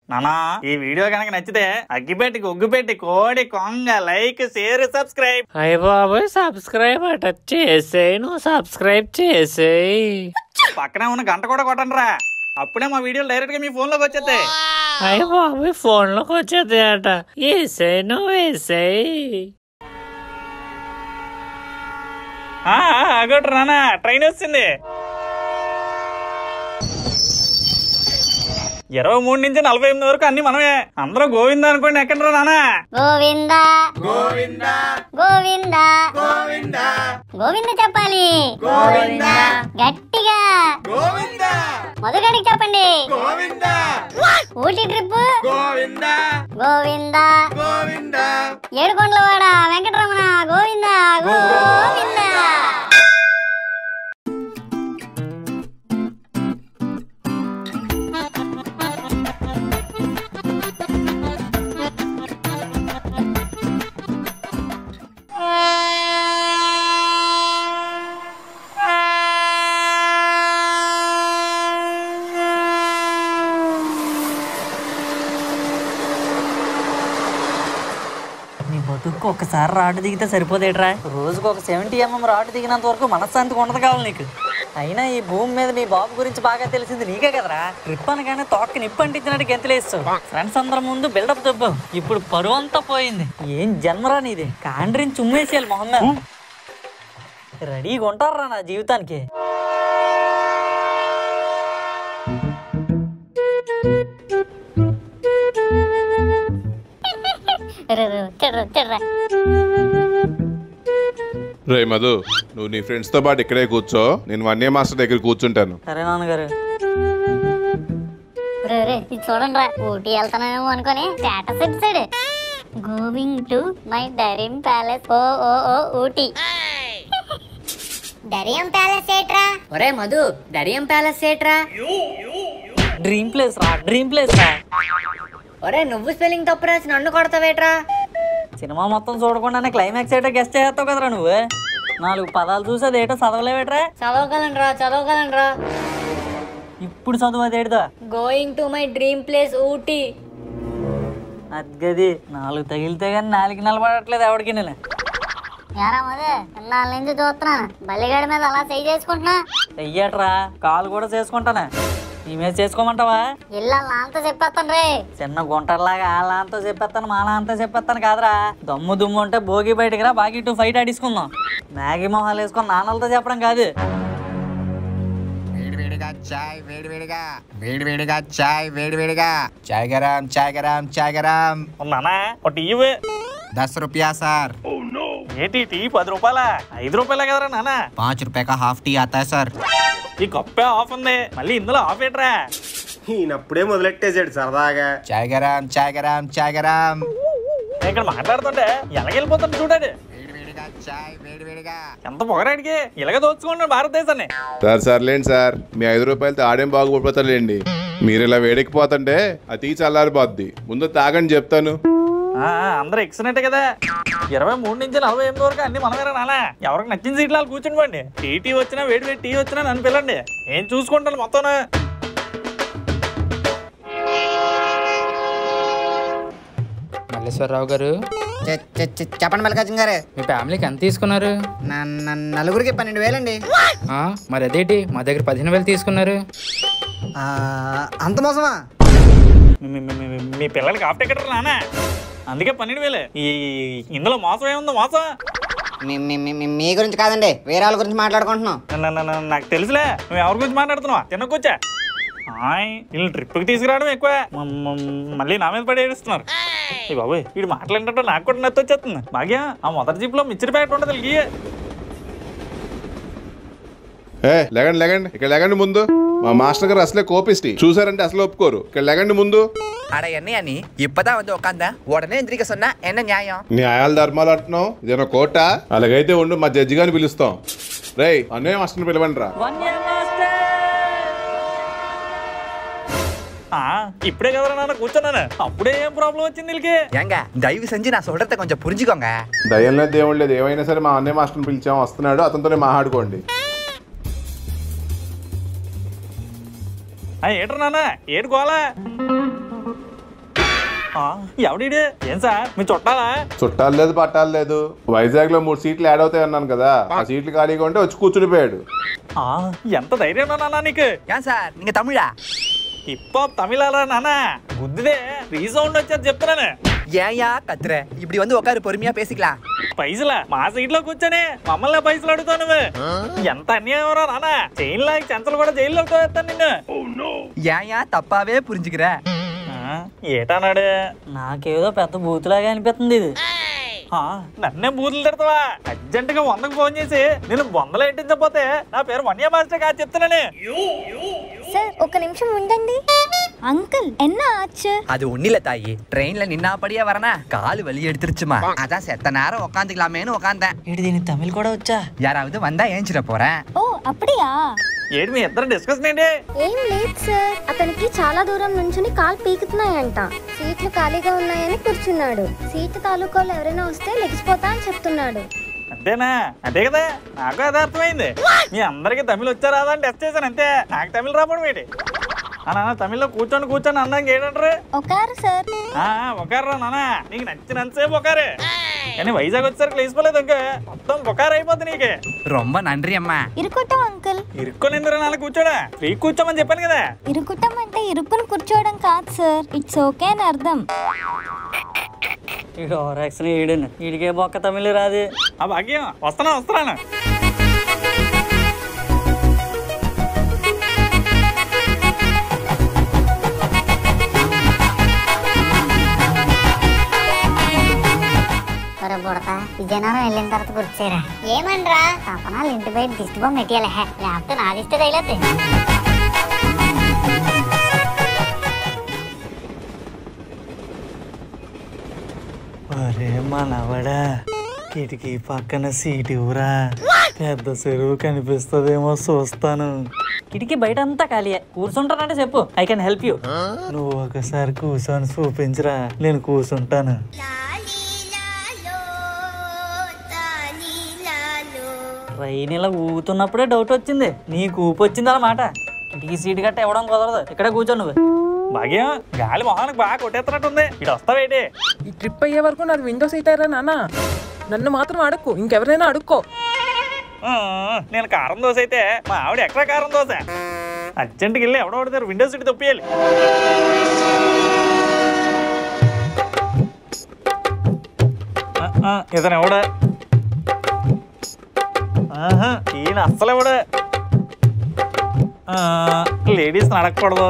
నానా ఈ వీడియో కనుక నచ్చితే అగ్గిపెట్టి ఒగ్గుపెట్టి కోడి కొంగ లైక్ షేర్ సబ్స్క్రైబ్ అయ్య బాబోయ్ సబ్స్క్రైబ్ అట చేసేయి నువ్వు సబ్స్క్రైబ్ చేసేయి పక్కనే ఉన్న గంట కూడా కొట్టండి రా అప్పుడే మా వీడియోలు డైరెక్ట్ గా మీ ఫోన్ లోకి వచ్చేస్తాయి అయ్య బాబోయ్ ఫోన్ లోకి వచ్చేది అట వేసేయి నువ్వు వేసేయి అగోటి రానా ట్రైన్ వచ్చింది ఇరవై మూడు నుంచి నలభై ఎనిమిది వరకు అన్ని మనమే అందరూ గోవింద అనుకోండి ఎక్కడ నానా గోవింద గోవింద గోవింద గోవింద గోవింద చెప్పాలి గోవింద గట్టిగా గోవింద మొదటికి చెప్పండి గోవింద ఊటీ ట్రిప్ గోవింద గోవింద గోవింద ఏడుకొండలవాడ వెంకటరమణ గోవింద గోవింద నీ బతుకు ఒకసారి రాటు దిగితే సరిపోదేట్రా రోజుకు ఒక సెవెంటీ ఎంఎం రాటు దిగినంత వరకు మనశ్శాంతిగా ఉండదు కావాలి నీకు అయినా ఈ భూమి మీద మీ బాబు గురించి బాగా తెలిసింది నీకే కదరా ట్రిప్ అనగానే తోక్క నిప్పు అంటించినట్టు గెంతలేస్తావు ఫ్రెండ్స్ అందరం ముందు బిల్డప్ దెబ్బావు ఇప్పుడు పరువు అంతా పోయింది ఏం జన్మరా నీది కాండ్రిని చుమ్మేసేయాలి మొహమ్మద్ రెడీగా ఉంటారా నా జీవితానికి చెడ్ర చెడ్ర రే మధు నువ్వు నీ ఫ్రెండ్స్ తో పాటు ఇక్కడే కూర్చో నేను వన్య మాస్టర్ దగ్గర కూర్చుంటాను సరే నాన్నగారు రే రే ఇది చూడండి రా ఊటీ వెళ్తానేమో అనుకొని స్టేటస్ ఇచ్చాడు going to my dream palace ఓ ఓ ఓ ఊటీ డరియం ప్యాలెస్ ఏట్రా ఒరే మధు డరియం ప్యాలెస్ ఏట్రా డ్రీమ్ ప్లేస్ రా డ్రీమ్ ప్లేస్ రా ఒరే నువ్వు స్పెల్లింగ్ తప్పు రాసి నన్ను కొడతావేట్రా సినిమా మొత్తం చూడకుండానే క్లైమాక్స్ ఏటో గెస్ట్ చేస్తావు కదరా నువ్వు నాలుగు పదాలు చూసి అదేటో చదవలేవేట్రా చదవగలనరా చదవగలనరా ఇప్పుడు చదువు అదేడుదా going to my dream place Ooty అద్గది నాలుగు తగిలితే కానీ నాలుగు నిలబడట్లేదు ఎవడికి నేను యారా మదే ఇన్నాళ్ళ నుంచి చూస్తున్నాను బల్లిగాడి మీద అలా చేయి చేసుకుంటున్నా చెయ్యట్రా కాలు కూడా చేసుకుంటానా ఈ మీద చేసుకోమంటావా ఇల్లు అంతా చెప్పేస్తాను రే చిన్న గుంటలాగా వాళ్ళంతా చెప్పేస్తాను మాలంతా చెప్పేస్తాను కాదురా దమ్ము దుమ్ము ఉంటే భోగి బయటికి రా బాగా ఇటు ఫైట్ ఆడించుకుందాం మ్యాగీ మొహాలు వేసుకొని నాన్నలతో చెప్పడం కాదు వేడివేడిగా చాయ్ వేడివేడిగా వేడివేడిగా చాయ్ వేడివేడిగా చాయ్ గరం చాయ్ గరం చాయ్ గరం నానా ఒక టీ ఇవ్వు. दस रुपया सर ఏంటి టీ పది రూపాయల ఐదు రూపాయలే కదరా నానా पाँच रुपए का हाफ टी आता है सर ఈ కప్పే ఆఫ్ ఉంది మళ్ళీ ఇందులో ఆఫ్ ఏంట్రా ఈయనప్పుడే మొదలెట్టేసాడు సరదాగా చాయ్ గరం చాయ్ గరం చాయ్ గరం నేను ఇక్కడ మాట్లాడుతుంటే ఎలాగెళ్ళిపోతాడు చూడాడు వేడివేడిగా చాయ్ వేడివేడిగా ఎంత పొగరాడికి ఇలాగ దోచుకున్నాడు భారతదేశాన్ని సార్ సర్లేండి సార్ మీ ఐదు రూపాయలతో ఆడేం బాగుపడిపోతారులేండి మీరు ఇలా వేడెక్కిపోతుంటే అది తీసి చల్లారిపోద్ది ముందు తాగండి చెప్తాను ఆ, అందరూ ఎక్సలెంట్ కదా ఇరవై మూడు నుంచి నలభై ఎనిమిది వరకు అన్ని మనమేరా నానా ఎవరికి నచ్చిన సీట్లు వాళ్ళు కూర్చుని పండి టీ టీ వచ్చినా వేడి వేడి టీ వచ్చినా నన్ను పిల్లండి ఏం చూసుకుంటాను మొత్తం మల్లేశ్వరరావు గారు చెప్పండి మల్లికార్జున గారు మీ ఫ్యామిలీకి ఎంత తీసుకున్నారు న- న- నలుగురికి పన్నెండు వేలండి ఆ, మరి అదేంటి మా దగ్గర పదిహేను వేలు తీసుకున్నారు ఆ, అంత మోసమా మీ- మీ- మీ- మీ- మీ పిల్లలకి ఆఫ్ టికెట్ నానా అందుకే పన్నెండు వేలే ఈ ఇందులో మోసం ఏముందో మోసం మీ- మీ- మీ- మీ- మీ గురించి కాదండి వేరే వాళ్ళ గురించి మాట్లాడుకుంటున్నాం న- న- న- నాకు తెలుసులే నువ్వు ఎవరి గురించి మాట్లాడుతున్నావా తినకొచ్చా ఆయ్ వీళ్ళు ట్రిప్కి తీసుకురావడం ఎక్కువ మ- మ- మళ్ళీ నా మీద పడి ఏడుస్తున్నారు ఈ బాబోయ్ వీడు మాట్లాడినట్టు నాకు కూడా నత్తి వచ్చేస్తుంది భాగ్య ఆ మొదటి జీప్లో మిక్చర్ ప్యాకెట్ ఉంటుంది గీయ ఏ లేగండి లేగండి ఇక్కడ లేగండి ముందు మా మాస్టర్ గారు అసలే కోపిస్టి చూసారంటే అసలు ఒప్పుకోరు ఇక్కడ లేగండి ముందు அட என்ன நீ இப்பதான் வந்து உட்காந்த உடனே எந்திரிக்க சொன்னா என்ன நியாயம் న్యాయాల ధర్మాలు అంటున్నావు ఇదేనా కోట అలాగైతే ఉండు మా జడ్జి గారిని పిలుస్తాం రేయ్ అన్నయ్య మాస్టర్ని పిలవండి రా వన్ ఇయర్ మాస్టర్ ఆ, ఇప్పుడే కదరా నాన్న కూర్చున్నాను అప్పుడే ఏం ప్రాబ్లం వచ్చింది వీళ్ళకి ஏங்க தயவு செஞ்சு நான் சொல்றத கொஞ்சம் புரிஞ்சுக்கோங்க దయ్యం లేదు దేవుడు లేదు ఏమైనా సరే మా అన్నయ్య మాస్టర్ని పిలిచాం వస్తున్నాడు అతనితోనే మాట్లాడుకోండి ఆ, ఏంట్రా నాన్న ఏడు గోలా ఆ, ఎవడీడు ఏం సార్ మీ చుట్టాలా చుట్టాలు లేదు పట్టాలు లేదు వైజాగ్ లో మూడు సీట్లు యాడ్ అవుతాయి అన్నాను కదా ఆ సీట్లు ఖాళీగా ఉంటే వచ్చి కూర్చునిపోయాడు ఆ, ఎంత ధైర్యం నాన్న నీకు ஏன் சார் நீங்க தமிழா హిప్ హాప్ తమిళారా నాన్న బుద్ధిదే రీసౌండ్ వచ్చేది చెప్తున్నాను ஏன்யா கத்துற இப்படி வந்து உட்காரு பொறுமையா பேசிக்கலாம் పైసలా మా సీట్ లో కూర్చొని మమ్మల్ని పైసలు అడుగుతావు నువ్వు ఎంత అన్యాయం రా నాన్న చైన్ లాగి చెంచలు కూడా జైల్లో తోస్తాను నిన్ను ஏன்யா தப்பாவே புரிஞ்சுக்கிற ఆ, ఏటన్నాడు నాకేదో పెద్ద బూతులాగా అనిపిస్తుంది ఇది ఆ, నన్నే బూతులు తిడతావా అర్జెంట్ గా వందకు ఫోన్ చేసి నేను బొందలు ఎట్టించకపోతే నా పేరు వన్య మాస్టర్ కాదు చెప్తున్నాను సార్ ఒక నిమిషం ఉండండి అంకుల్ என்ன ஆச்சு அது ஒண்ணு இல்ல தாயி ட்ரெயின்ல நின்னாப்படியே வரனா கால் வலி எடுத்துருச்சுமா அதான் செத்த நேரம் உக்காந்துக்கலாமேன்னு உக்காந்தேன் ఏంటి దీనికి తమిళ్ కూడా వచ్చా யாராவது வந்தா ஏஞ்சிட போறேன் ఓ అప్పుడియా ఏంటి మీ ఇద్దరు డిస్కషన్ ఏంటి ఏం లేదు సార్ అతనికి చాలా దూరం నుంచుని కాలు పీకుతున్నాయంట సీట్లు ఖాళీగా ఉన్నాయని కూర్చున్నాడు సీటు తాలూకాలు ఎవరైనా వస్తే లెగిసిపోతా అని చెప్తున్నాడు అంతేనా అంతే కదా నాకు అదే అర్థమైంది మీ అందరికి తమిళ వచ్చారా అని టెస్ట్ చేశాను అంతే నాకు తమిళ రావడం ఏంటి ఆ నాన్న తమిళ్లో కూర్చొని కూర్చొని అన్నాక ఏంటంటారు ఒకారు సార్ ఆ, ఒకర్రా నాన్న నీకు నచ్చినంతసేపు ఒకరే కానీ వైజాగ్ వచ్చేసరికి లేచిపోలేదు ఇంకా మొత్తం ఒకరు అయిపోద్ది నీకు ரொம்ப நன்றி అమ్మా ఇరుకుటం అంకుల్ ఇరుక్కొని ఎందుకు నాన్న కూర్చోడా ఫ్రీ కూర్చోమని చెప్పాను కదా ఇరుకుటం అంటే ఇరుకుని కూర్చోవడం కాదు సార్ ఇట్స్ ఓకే అని అర్థం ఈడు ఓరాక్షన్ ఈడను ఈడికే బొక్క తమిళ్ రాదు ఆ భాగ్యం వస్తానా వస్తున్నాను ఒరే బుడత విజయనగరం వెళ్ళిన తర్వాత గుర్చేరా ఏమనరా తపనాలు ఇంటి బయట దిష్టి బొమ్మ పెట్టాలి లేకపోతే నా దిష్టి తగిలేదు అరే మనవడా కిటికీ పక్కన సీట్ ఇవ్వరా పెద్ద చెరువు కనిపిస్తుందేమో చూస్తాను కిటికీ బయట అంతా ఖాళీయే కూర్చుంటానంటే చెప్పు ఐ కెన్ హెల్ప్ యూ నువ్వు ఒకసారి కూర్చొని చూపించరా నేను కూర్చుంటాను ట్రైన్ ఇలా ఊగుతున్నప్పుడే డౌట్ వచ్చింది నీకు ఊపి వచ్చింది అన్నమాట కిటికీ సీట్ గట్ట ఇవ్వడం కుదరదు ఇక్కడే కూర్చో నువ్వు భాగ్యం గాలి మొహానికి బాగా కొట్టేస్తున్నట్టుంది ఇటు వస్తావేటి ఈ ట్రిప్ అయ్యే వరకు నాది విండో సీట్ అయ్యారా నాన్న నన్ను మాత్రం అడుక్కో ఇంకెవరైనా అడుక్కో ఆ, నేను కారం దోశ అయితే మా ఆవిడ ఎక్కడ కారం దోశ అర్జెంట్కి వెళ్ళి ఎవడో పడతారు విండో సీట్ తప్పియాలి ఆ, ఆ, ఇతను ఎవడ ఆహా, ఈయన అస్సలు ఎవడ లేడీస్ నడకూడదు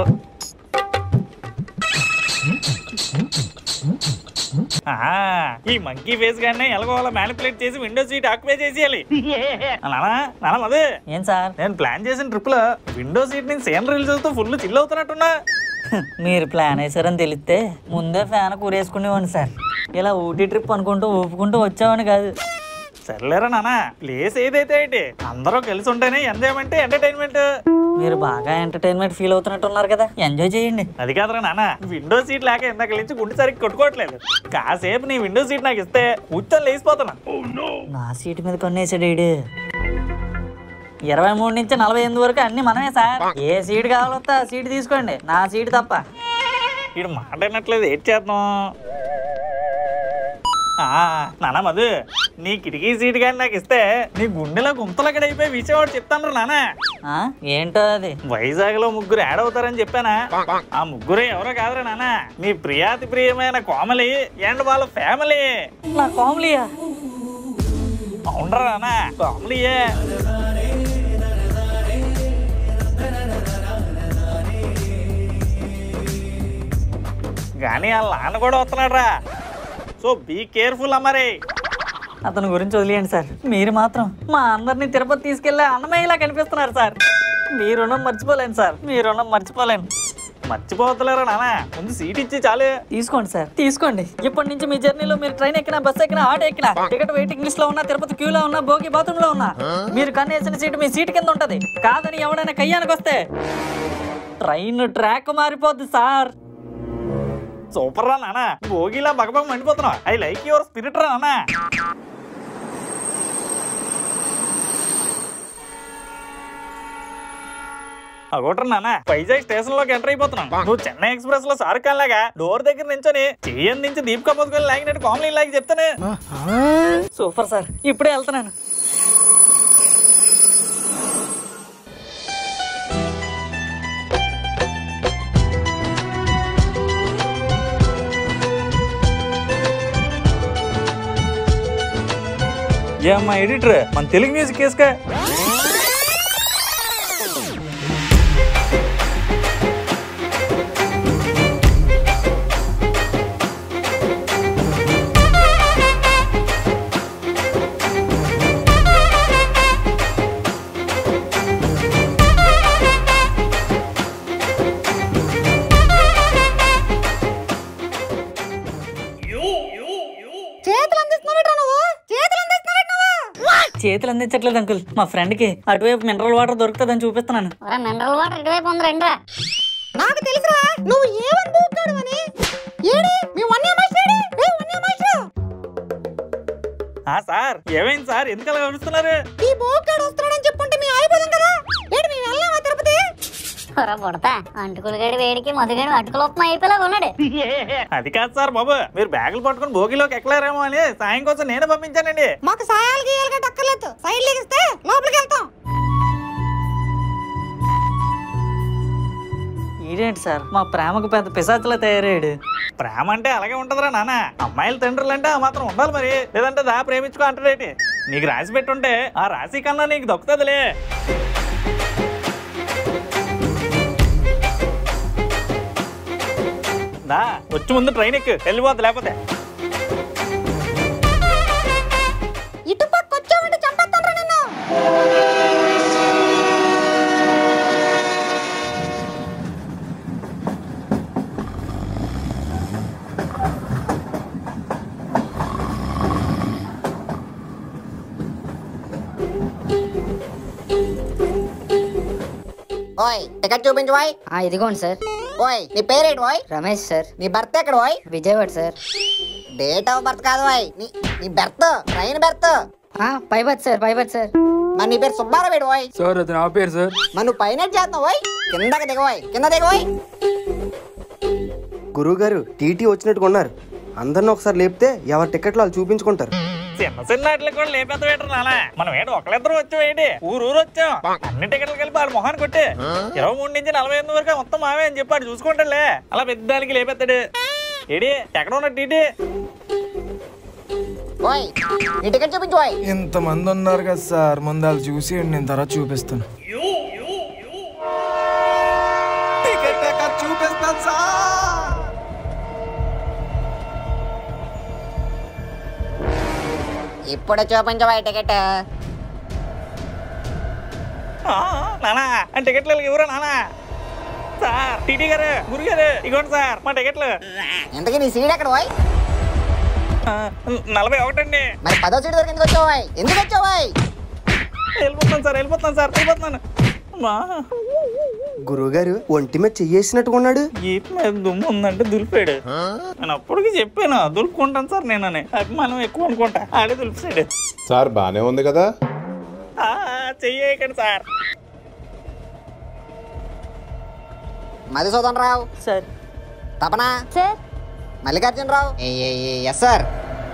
ఆ, ఈ మంకీ ఫేస్ గానే ఎలాగోలా మ్యానిపులేట్ చేసి విండో సీట్ ఆక్యుపై చేసేయాలి నానా నానా మదే ఏం సార్ నేను ప్లాన్ చేసిన ట్రిప్ లో విండో సీట్ నుంచి సీనరీలు చూస్తూ ఫుల్ చిల్ అవుతున్నట్టున్నా మీరు ప్లాన్ వేసారని తెలిస్తే ముందే ఫ్యాన్ కూరేసుకునేవాడిని సార్ ఇలా ఊటీ ట్రిప్ అనుకుంటూ ఊపుకుంటూ వచ్చామని కాదు సర్లేరా నాన్న ప్లేస్ ఏదైతే ఏంటి అందరూ కలిసి ఉంటేనే ఎంజాయ్మెంట్ ఎంటర్టైన్మెంట్ మీరు బాగా ఎంటర్టైన్మెంట్ ఫీల్ అవుతున్నట్టు ఉన్నారు కదా ఎంజాయ్ చేయండి అది కాదురా నాన్న విండో సీట్ లేక ఇందాక నుంచి గుండె సరిగ్గా కొట్టుకోవట్లేదు కాసేపు నీ విండో సీట్ నాకు ఇస్తే కూర్చొని లేచిపోతున్నా నా సీట్ మీద కొనేసాడు ఈడు ఇరవై మూడు నుంచి నలభై ఎనిమిది వరకు అన్ని మనమే సార్ ఏ సీట్ కావాలో వస్తే ఆ సీట్ తీసుకోండి నా సీట్ తప్ప వీడు మాట వినట్లేదు ఏం చేద్దాం ఆ, నాన్న మధు నీ కిటికీ సీట్ కానీ నాకు ఇస్తే నీ గుండెలో గుంతలక్కడ అయిపోయి విజయవాడ చెప్తాను నాన్న ఆ, ఏంటో అది వైజాగ్ లో ముగ్గురు యాడ్ అవుతారని చెప్పానా ఆ ముగ్గురే ఎవరో కాదురా నాన్న నీ ప్రియాతి ప్రియమైన కోమలి అండ్ వాళ్ళ ఫ్యామిలీ నా కామ్లీయా అవునరా నాన్న కోమలియే కానీ వాళ్ళ నాన్న కూడా వస్తున్నాడు రా సో బీ కేర్ఫుల్ అమ్మరే అతని గురించి వదిలేయండి సార్ మీరు మాత్రం మా అందరినీ తిరుపతి తీసుకెళ్లే అన్నమయ్యలా కనిపిస్తున్నారు సార్ మీ రుణం మర్చిపోలేను సార్ మీ రుణం మర్చిపోలేను మర్చిపోతలేరా నాన్న ముందు సీట్ ఇచ్చి చాలు తీసుకోండి సార్ తీసుకోండి ఇప్పటి నుంచి మీ జర్నీలో మీరు ట్రైన్ ఎక్కినా బస్ ఎక్కినా ఆటో ఎక్కినా టికెట్ వెయిటింగ్ లిస్ట్ లో ఉన్నా తిరుపతి క్యూలో ఉన్నా భోగి బాత్రూమ్ లో ఉన్నా మీరు కన్నేసిన సీట్ మీ సీట్ కింద ఉంటది కాదని ఎవడైనా కయ్యానికి వస్తే ట్రైన్ ట్రాక్ మారిపోద్ది సార్ సూపర్ రా నాన్న భోగిలా బగబగ మండిపోతున్నావు ఐ లైక్ యువర్ స్పిరిట్ రా నాన్న అగోట్రా నాన్న వైజాగ్ స్టేషన్ లోకి ఎంటర్ అయిపోతున్నాం నువ్వు చెన్నై ఎక్స్ప్రెస్ లో షారుఖ్ ఖాన్ లాగా డోర్ దగ్గర నించొని చెయ్యి నుంచి దీపికా పదుకొని లాగినట్టు కామెడీ లాగి చెప్తాను సూపర్ సార్ ఇప్పుడే వెళ్తున్నాను ఏ అమ్మా ఎడిటర్ మన తెలుగు మ్యూజిక్ వేసుకా చేతులు అందిస్తున్నావేట్రా నువ్వు చేతులు అందిస్తున్నావేట్ నువ్వు చేతులు అందించట్లేదు అంకుల్ మా ఫ్రెండ్ కి అటువైపు మినరల్ వాటర్ దొరుకుతుందని చూపిస్తున్నాను ఒరే మినరల్ వాటర్ ఇటువైపు ఉంది రండిరా నాకు తెలుసురా నువ్వు ఏమని బూకాడు అని ఏడి మీ వన్య మాస్టర్ ఏ వన్య మాస్టర్ ఆ సార్ ఏమైంది సార్ ఎందుకు అలా అరుస్తున్నారు ఈ బూకాడు వస్తున్నాడని చెప్పుంటే మీ ఆగిపోదాం కదా ఏడి మేము వెళ్ళామా తిరుపతి ఒర పుడతా అంటుకులుగడి వేడికి మధుగడి అటుకులు ఉప్మా అయిపోయేలా ఉన్నాడు అది కాదు సార్ బాబు మీరు బ్యాగులు పట్టుకుని భోగిలోకి ఎక్కలేరేమో అని సాయం కోసం నేనే పంపించానండి మాకు సాయాలు గీయాలుగా టక్కర్లేదు సైడ్ లెగిస్తే లోపలికి వెళ్తాం ఈడేంటి సార్ మా ప్రేమకు పెద్ద పిశాచులా తయారయ్యాడు ప్రేమ అంటే అలాగే ఉంటదిరా నాన్న అమ్మాయిల తండ్రులు అంటే ఆ మాత్రం ఉండాలి మరి లేదంటే దా ప్రేమించుకో అంటాడేటి నీకు రాసి పెట్టుంటే ఆ రాశి కన్నా నీకు దొక్కుతుందిలే దా వచ్చి ముందు ట్రైన్ ఎక్కు వెళ్ళిపోద్ది లేకపోతే ఇటు పక్క వచ్చావంటే చంపేస్తాను నిన్ను ఓయ్ టికెట్ చూపించు ఓయ్ ఇదిగోండి సార్ ఓయ్ నీ పేరేంటి ఓయ్ రమేష్ సార్ నీ బర్త్ ఎక్కడ ఓయ్ Vijayawada sir date of birth కాదు ఓయ్ నీ నీ బెర్త్ ట్రైన్ బెర్త్ పైబత్ సార్ పైబత్ సార్ మరి నీ పేరు సుబ్బారావు ఓయ్ సార్ అది నా పేరు సార్ మరి నువ్వు పైన చేస్తున్నావు ఓయ్ కిందకి దిగవోయ్ కింద దిగవోయ్ గురువుగారు టీటీ వచ్చినట్టుగా ఉన్నారు అందరిని ఒకసారి లేపితే ఎవరి టికెట్లు వాళ్ళు చూపించుకుంటారు చిన్న చిన్న వాటికి కూడా లేపేద్ద వేటర్ నాన్న మనం ఏంటి ఒకళ్ళిద్దరు వచ్చాం ఏంటి ఊరు ఊరు వచ్చాం అన్ని టికెట్లు కలిపి ఆడు మొహాన్ని కొట్టి ఇరవై మూడు నుంచి నలభై ఎనిమిది వరకు మొత్తం మావే అని చెప్పాడు చూసుకుంటాడులే అలా పెద్దానికి లేపేస్తాడు ఏడి ఎక్కడ ఉన్న టీటీ ఓయ్ నీ టికెట్ చూపించు ఓయ్ ఇంతమంది ఉన్నారు కదా సార్ ముందు వాళ్ళు చూసి నేను తర్వాత చూపిస్తాను టికెట్ ఎక్కడ చూపిస్తాను సార్ ఇప్పుడే చూపించు ఓయ్ టికెట్ ఆ, నానా ఆ టికెట్లు ఎవరు నానా సార్ టీటీ గారు గురుగారు ఇగోండి సార్ మా టికెట్లు ఇంతకీ నీ సీట్ ఎక్కడ ఓయ్ ఆ, నలభై ఒకటండి మరి పదో సీట్ దొరికి ఎందుకు వచ్చావు ఓయ్ ఎందుకు వచ్చావు ఓయ్ వెళ్ళిపోతాను సార్ వెళ్ళిపోతాను సార్ వెళ్ళిపోతున్నాను మా గురువుగారు ఒంటి మీద చెయ్యేసినట్టుగా ఉన్నాడు ఈపు మీద దుమ్ము ఉందంటే దులిపాడు నేను అప్పటికి చెప్పాను దులుపుకుంటాను సార్ నేను అని అభిమానం ఎక్కువ అనుకుంటా ఆడే దులిపాడు సార్ బానే ఉంది కదా ఆ, చెయ్యకండి సార్ మధుసూదన్ రావు సార్ తపనా sir Mallikarjuna Rao yes sir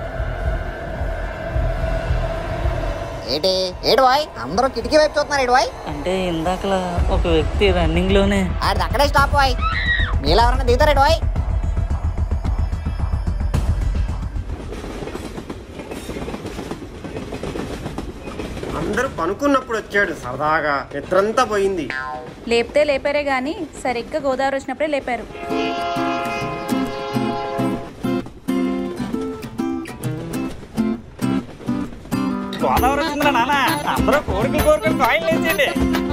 ఏటి ఏడు వాయ్ అందరూ కిటికీ వైపు చూస్తున్నారు ఏడు వాయ్ అంటే ఇందాకలా ఒక వ్యక్తి రన్నింగ్ లోనే ఆడిది అక్కడే స్టాప్ వాయ్ మీలో ఎవరైనా దిగుతారు ఏడు వాయ్ అందరూ పనుకున్నప్పుడు వచ్చాడు సరదాగా నిద్రంతా పోయింది లేపితే లేపారే గాని సరిగ్గా గోదావరి వచ్చినప్పుడే లేపారు గోదావరి వచ్చిందిరా నాన్న అందరూ కోరికలు కోరికలు కాయిన్ లేచండి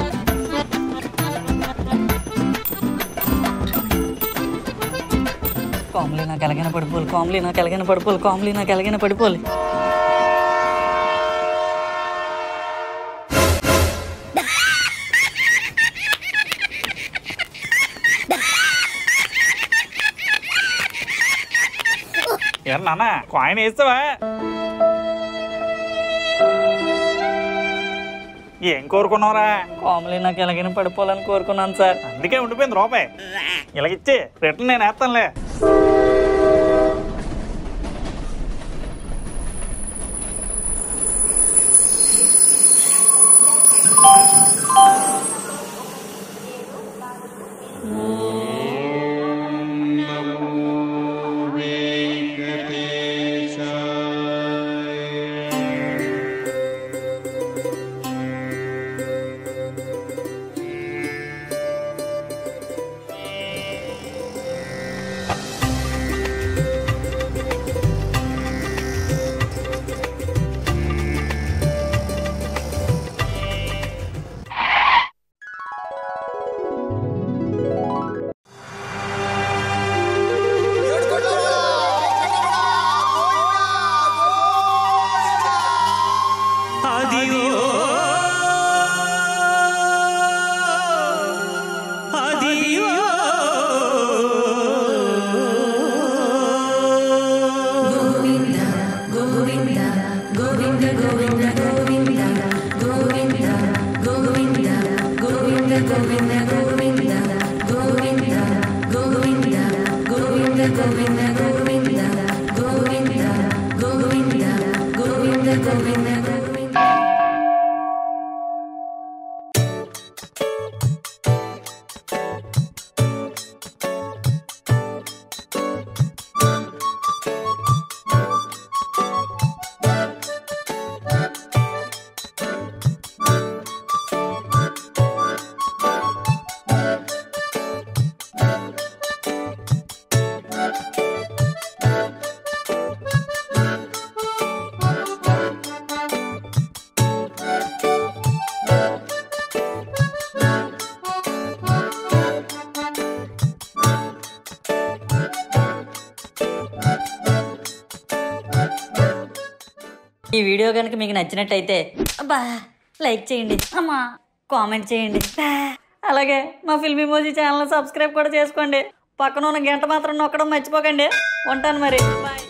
కామ్లీ నాకు ఎలాగైనా పడిపోవాలి కామ్లీ నాకు ఎలాగైనా పడిపోవాలి కామ్లీ నాకు ఎలాగైనా పడిపోవాలి ఎవరు నాన్న కాయిన్ వేస్తావా ఏం కోరుకున్నావురా కామలీ నాకు ఎలాగైనా పడిపోవాలని కోరుకున్నాను సార్ అందుకే ఉండిపోయింది రూపాయి ఇలాగిచ్చి రిటర్న్ నేను వేస్తానులే ఈ వీడియో కనుక మీకు నచ్చినట్టయితే అబ్బా లైక్ చేయండి అమ్మా కామెంట్ చేయండి బా, అలాగే మా ఫిల్మీ మోజీ ఛానల్ సబ్స్క్రైబ్ కూడా చేసుకోండి పక్కన ఉన్న గంట మాత్రం నొక్కడం మర్చిపోకండి ఉంటాను మరి బాయ్